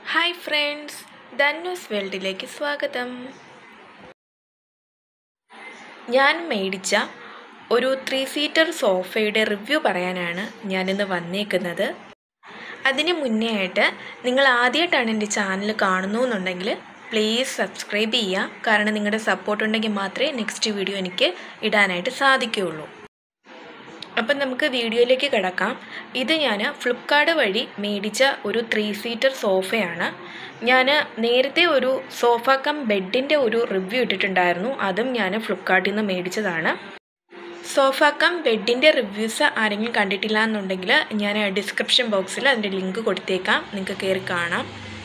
hi friends ധന്യൂസ് വേൾഡിലേക്ക് സ്വാഗതം ഞാൻ മേടിച്ച ഒരു ത്രീ സീറ്റർ സോഫയുടെ റിവ്യൂ പറയാനാണ് ഞാനിന്ന് വന്നേക്കുന്നത് അതിന് മുന്നേ ആയിട്ട് നിങ്ങൾ ആദ്യമായിട്ടാണ് എൻ്റെ ചാനൽ കാണുന്നു എന്നുണ്ടെങ്കിൽ പ്ലീസ് സബ്സ്ക്രൈബ് ചെയ്യുക കാരണം നിങ്ങളുടെ സപ്പോർട്ട് ഉണ്ടെങ്കിൽ മാത്രമേ നെക്സ്റ്റ് വീഡിയോ എനിക്ക് ഇടാനായിട്ട് സാധിക്കുകയുള്ളൂ അപ്പം നമുക്ക് വീഡിയോയിലേക്ക് കിടക്കാം ഇത് ഞാൻ ഫ്ലിപ്കാർട്ട് വഴി മേടിച്ച ഒരു ത്രീ സീറ്റർ സോഫയാണ് ഞാൻ നേരത്തെ ഒരു സോഫ കം ബെഡിൻ്റെ ഒരു റിവ്യൂ ഇട്ടിട്ടുണ്ടായിരുന്നു അതും ഞാൻ ഫ്ലിപ്കാർട്ടിൽ നിന്ന് മേടിച്ചതാണ് സോഫ കം ബെഡിൻ്റെ റിവ്യൂസ് ആരെങ്കിലും കണ്ടിട്ടില്ല എന്നുണ്ടെങ്കിൽ ഞാൻ ഡിസ്ക്രിപ്ഷൻ ബോക്സിൽ അതിൻ്റെ ലിങ്ക് കൊടുത്തേക്കാം നിങ്ങൾക്ക് കയറി കാണാം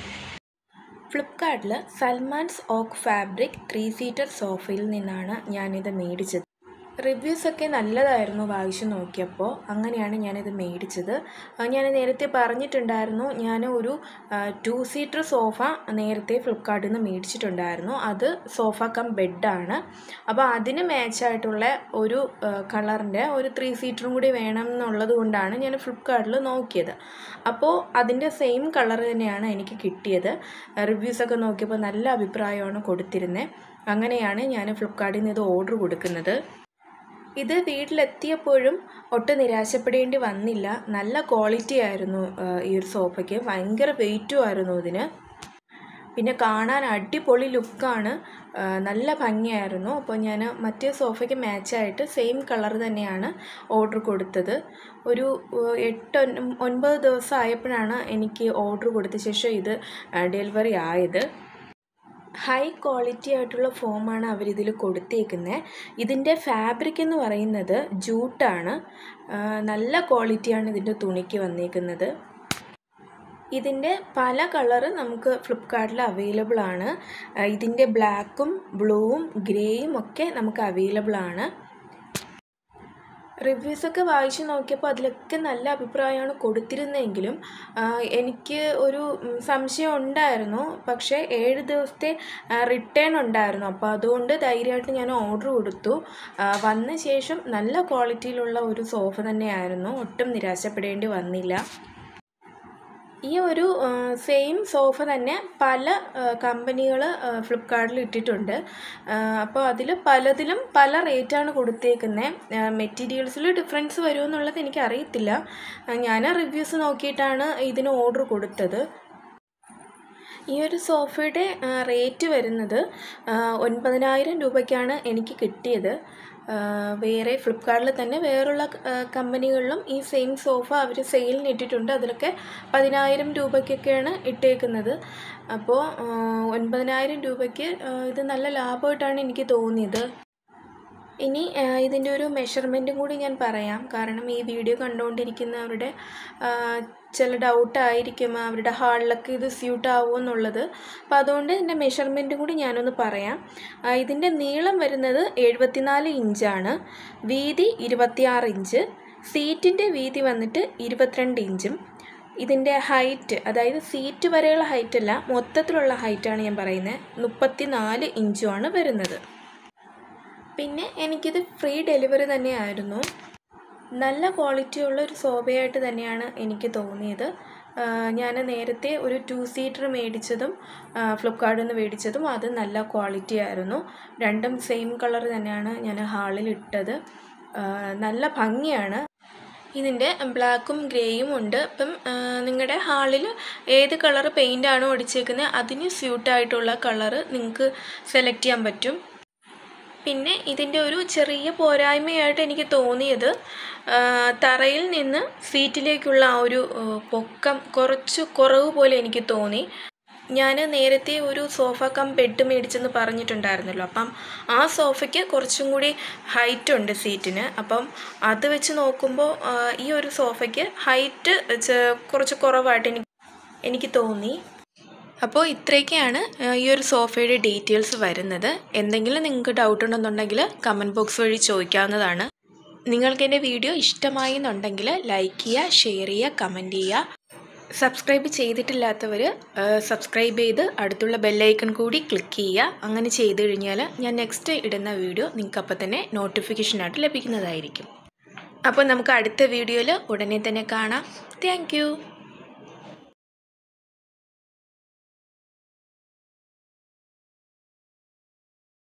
ഫ്ലിപ്കാർട്ടിൽ സൽമാൻസ് ഓക്ക് ഫാബ്രിക് ത്രീ സീറ്റർ സോഫയിൽ നിന്നാണ് ഞാനിത് മേടിച്ചത് റിവ്യൂസൊക്കെ നല്ലതായിരുന്നു വായിച്ചു നോക്കിയപ്പോൾ അങ്ങനെയാണ് ഞാനിത് മേടിച്ചത് ഞാൻ നേരത്തെ പറഞ്ഞിട്ടുണ്ടായിരുന്നു ഞാൻ ഒരു ടു സീറ്റർ സോഫ നേരത്തെ ഫ്ലിപ്കാർട്ടിൽ നിന്ന് മേടിച്ചിട്ടുണ്ടായിരുന്നു അത് സോഫ കം ബെഡാണ് അപ്പോൾ അതിന് മാച്ചായിട്ടുള്ള ഒരു കളറിൻ്റെ ഒരു ത്രീ സീറ്ററും കൂടി വേണം എന്നുള്ളത് കൊണ്ടാണ് ഞാൻ ഫ്ലിപ്കാർട്ടിൽ നോക്കിയത് അപ്പോൾ അതിൻ്റെ സെയിം കളർ തന്നെയാണ് എനിക്ക് കിട്ടിയത് റിവ്യൂസൊക്കെ നോക്കിയപ്പോൾ നല്ല അഭിപ്രായമാണ് കൊടുത്തിരുന്നത് അങ്ങനെയാണ് ഞാൻ ഫ്ലിപ്കാർട്ടിൽ നിന്ന് ഇത് ഓർഡർ കൊടുക്കുന്നത് ഇത് വീട്ടിലെത്തിയപ്പോഴും ഒട്ടും നിരാശപ്പെടേണ്ടി വന്നില്ല നല്ല ക്വാളിറ്റി ആയിരുന്നു ഈ ഒരു സോഫയ്ക്ക് ഭയങ്കര വെയിറ്റും ആയിരുന്നു ഇതിന് പിന്നെ കാണാൻ അടിപൊളി ലുക്കാണ് നല്ല ഭംഗിയായിരുന്നു അപ്പോൾ ഞാൻ മറ്റേ സോഫയ്ക്ക് മാച്ചായിട്ട് സെയിം കളർ തന്നെയാണ് ഓർഡർ കൊടുത്തത് ഒരു എട്ട് ഒൻപത് ദിവസം ആയപ്പോഴാണ് എനിക്ക് ഓർഡർ കൊടുത്ത ശേഷം ഇത് ഡെലിവറി ആയത് ഹൈ ക്വാളിറ്റി ആയിട്ടുള്ള ഫോമാണ് അവരിതിൽ കൊടുത്തേക്കുന്നത് ഇതിൻ്റെ ഫാബ്രിക് എന്ന് പറയുന്നത് ജൂട്ടാണ് നല്ല ക്വാളിറ്റിയാണ് ഇതിൻ്റെ തുണിക്ക് വന്നേക്കുന്നത് ഇതിൻ്റെ പല കളറ് നമുക്ക് ഫ്ലിപ്കാർട്ടിൽ അവൈലബിൾ ആണ് ഇതിൻ്റെ ബ്ലാക്കും ബ്ലൂവും ഗ്രേയും ഒക്കെ നമുക്ക് അവൈലബിൾ ആണ് റിവ്യൂസൊക്കെ വായിച്ചു നോക്കിയപ്പോൾ അതിലൊക്കെ നല്ല അഭിപ്രായമാണ് കൊടുത്തിരുന്നെങ്കിലും എനിക്ക് ഒരു സംശയം ഉണ്ടായിരുന്നു പക്ഷേ ഏഴ് ദിവസത്തെ റിട്ടേൺ ഉണ്ടായിരുന്നു അപ്പോൾ അതുകൊണ്ട് ധൈര്യമായിട്ട് ഞാൻ ഓർഡർ കൊടുത്തു വന്ന ശേഷം നല്ല ക്വാളിറ്റിയിലുള്ള ഒരു സോഫ തന്നെയായിരുന്നു ഒട്ടും നിരാശപ്പെടേണ്ടി വന്നില്ല ഈ ഒരു സെയിം സോഫ തന്നെ പല കമ്പനികൾ ഫ്ലിപ്കാർട്ടിൽ ഇട്ടിട്ടുണ്ട് അപ്പോൾ അതിൽ പലതിലും പല റേറ്റാണ് കൊടുത്തേക്കുന്നത് മെറ്റീരിയൽസിൽ ഡിഫറൻസ് വരുമെന്നുള്ളത് എനിക്കറിയത്തില്ല ഞാൻ റിവ്യൂസ് നോക്കിയിട്ടാണ് ഇതിന് ഓർഡർ കൊടുത്തത് ഈ ഒരു സോഫയുടെ റേറ്റ് വരുന്നത് ഒൻപതിനായിരം രൂപയ്ക്കാണ് എനിക്ക് കിട്ടിയത് വേറെ ഫ്ലിപ്കാർട്ടിൽ തന്നെ വേറുള്ള കമ്പനികളിലും ഈ സെയിം സോഫ അവർ സെയിലിന് ഇട്ടിട്ടുണ്ട് അതിലൊക്കെ പതിനായിരം രൂപയ്ക്കൊക്കെയാണ് ഇട്ടേക്കുന്നത് അപ്പോൾ ഒൻപതിനായിരം രൂപയ്ക്ക് ഇത് നല്ല ലാഭമായിട്ടാണ് എനിക്ക് തോന്നിയത് ഇനി ഇതിൻ്റെ ഒരു മെഷർമെൻറ്റും കൂടി ഞാൻ പറയാം കാരണം ഈ വീഡിയോ കണ്ടുകൊണ്ടിരിക്കുന്നവരുടെ ചില ഡൗട്ടായിരിക്കും അവരുടെ ഹാളിലൊക്കെ ഇത് സ്യൂട്ട് ആവുമോ എന്നുള്ളത് അപ്പോൾ അതുകൊണ്ട് ഇതിൻ്റെ മെഷർമെൻറ്റും കൂടി ഞാനൊന്ന് പറയാം ഇതിൻ്റെ നീളം വരുന്നത് എഴുപത്തിനാല് ഇഞ്ചാണ് വീതി ഇരുപത്തിയാറ് ഇഞ്ച് സീറ്റിൻ്റെ വീതി വന്നിട്ട് ഇരുപത്തിരണ്ട് ഇഞ്ചും ഇതിൻ്റെ ഹൈറ്റ് അതായത് സീറ്റ് വരെയുള്ള ഹൈറ്റ് അല്ല മൊത്തത്തിലുള്ള ഹൈറ്റാണ് ഞാൻ പറയുന്നത് മുപ്പത്തി നാല് ഇഞ്ചുമാണ് വരുന്നത് പിന്നെ എനിക്കിത് ഫ്രീ ഡെലിവറി തന്നെയായിരുന്നു നല്ല ക്വാളിറ്റിയുള്ള ഒരു സോഫയായിട്ട് തന്നെയാണ് എനിക്ക് തോന്നിയത് ഞാൻ നേരത്തെ ഒരു ടു സീറ്റർ മേടിച്ചതും ഫ്ലിപ്കാർട്ടിൽ നിന്ന് മേടിച്ചതും അത് നല്ല ക്വാളിറ്റി ആയിരുന്നു രണ്ടും സെയിം കളർ തന്നെയാണ് ഞാൻ ഹാളിൽ ഇട്ടത് നല്ല ഭംഗിയാണ് ഇതിൻ്റെ ബ്ലാക്കും ഗ്രേയും ഉണ്ട് അപ്പം നിങ്ങളുടെ ഹാളിൽ ഏത് കളർ പെയിൻ്റാണോ അടിച്ചേക്കുന്നത് അതിന് സ്യൂട്ടായിട്ടുള്ള കളറ് നിങ്ങൾക്ക് സെലക്ട് ചെയ്യാൻ പറ്റും പിന്നെ ഇതിൻ്റെ ഒരു ചെറിയ പോരായ്മയായിട്ട് എനിക്ക് തോന്നിയത് തറയിൽ നിന്ന് സീറ്റിലേക്കുള്ള ആ ഒരു പൊക്കം കുറച്ച് കുറവ് പോലെ എനിക്ക് തോന്നി ഞാൻ നേരത്തെ ഒരു സോഫ കം ബെഡ് മേടിച്ചെന്ന് പറഞ്ഞിട്ടുണ്ടായിരുന്നല്ലോ അപ്പം ആ സോഫയ്ക്ക് കുറച്ചും കൂടി ഹൈറ്റ് ഉണ്ട് സീറ്റിന് അപ്പം അത് വെച്ച് നോക്കുമ്പോൾ ഈ ഒരു സോഫയ്ക്ക് ഹൈറ്റ് കുറച്ച് കുറവായിട്ട് എനിക്ക് എനിക്ക് തോന്നി അപ്പോൾ ഇത്രയൊക്കെയാണ് ഈ ഒരു സോഫയുടെ ഡീറ്റെയിൽസ് വരുന്നത് എന്തെങ്കിലും നിങ്ങൾക്ക് ഡൗട്ട് ഉണ്ടെന്നുണ്ടെങ്കിൽ കമൻറ്റ് ബോക്സ് വഴി ചോദിക്കാവുന്നതാണ് നിങ്ങൾക്ക് എൻ്റെ വീഡിയോ ഇഷ്ടമായി എന്നുണ്ടെങ്കിൽ ലൈക്ക് ചെയ്യുക ഷെയർ ചെയ്യുക കമൻറ്റ് ചെയ്യുക സബ്സ്ക്രൈബ് ചെയ്തിട്ടില്ലാത്തവർ സബ്സ്ക്രൈബ് ചെയ്ത് അടുത്തുള്ള ബെല്ലൈക്കൺ കൂടി ക്ലിക്ക് ചെയ്യുക അങ്ങനെ ചെയ്ത് കഴിഞ്ഞാൽ ഞാൻ നെക്സ്റ്റ് ഇടുന്ന വീഡിയോ നിങ്ങൾക്ക് അപ്പം തന്നെ നോട്ടിഫിക്കേഷനായിട്ട് ലഭിക്കുന്നതായിരിക്കും അപ്പോൾ നമുക്ക് അടുത്ത വീഡിയോയിൽ ഉടനെ തന്നെ കാണാം താങ്ക്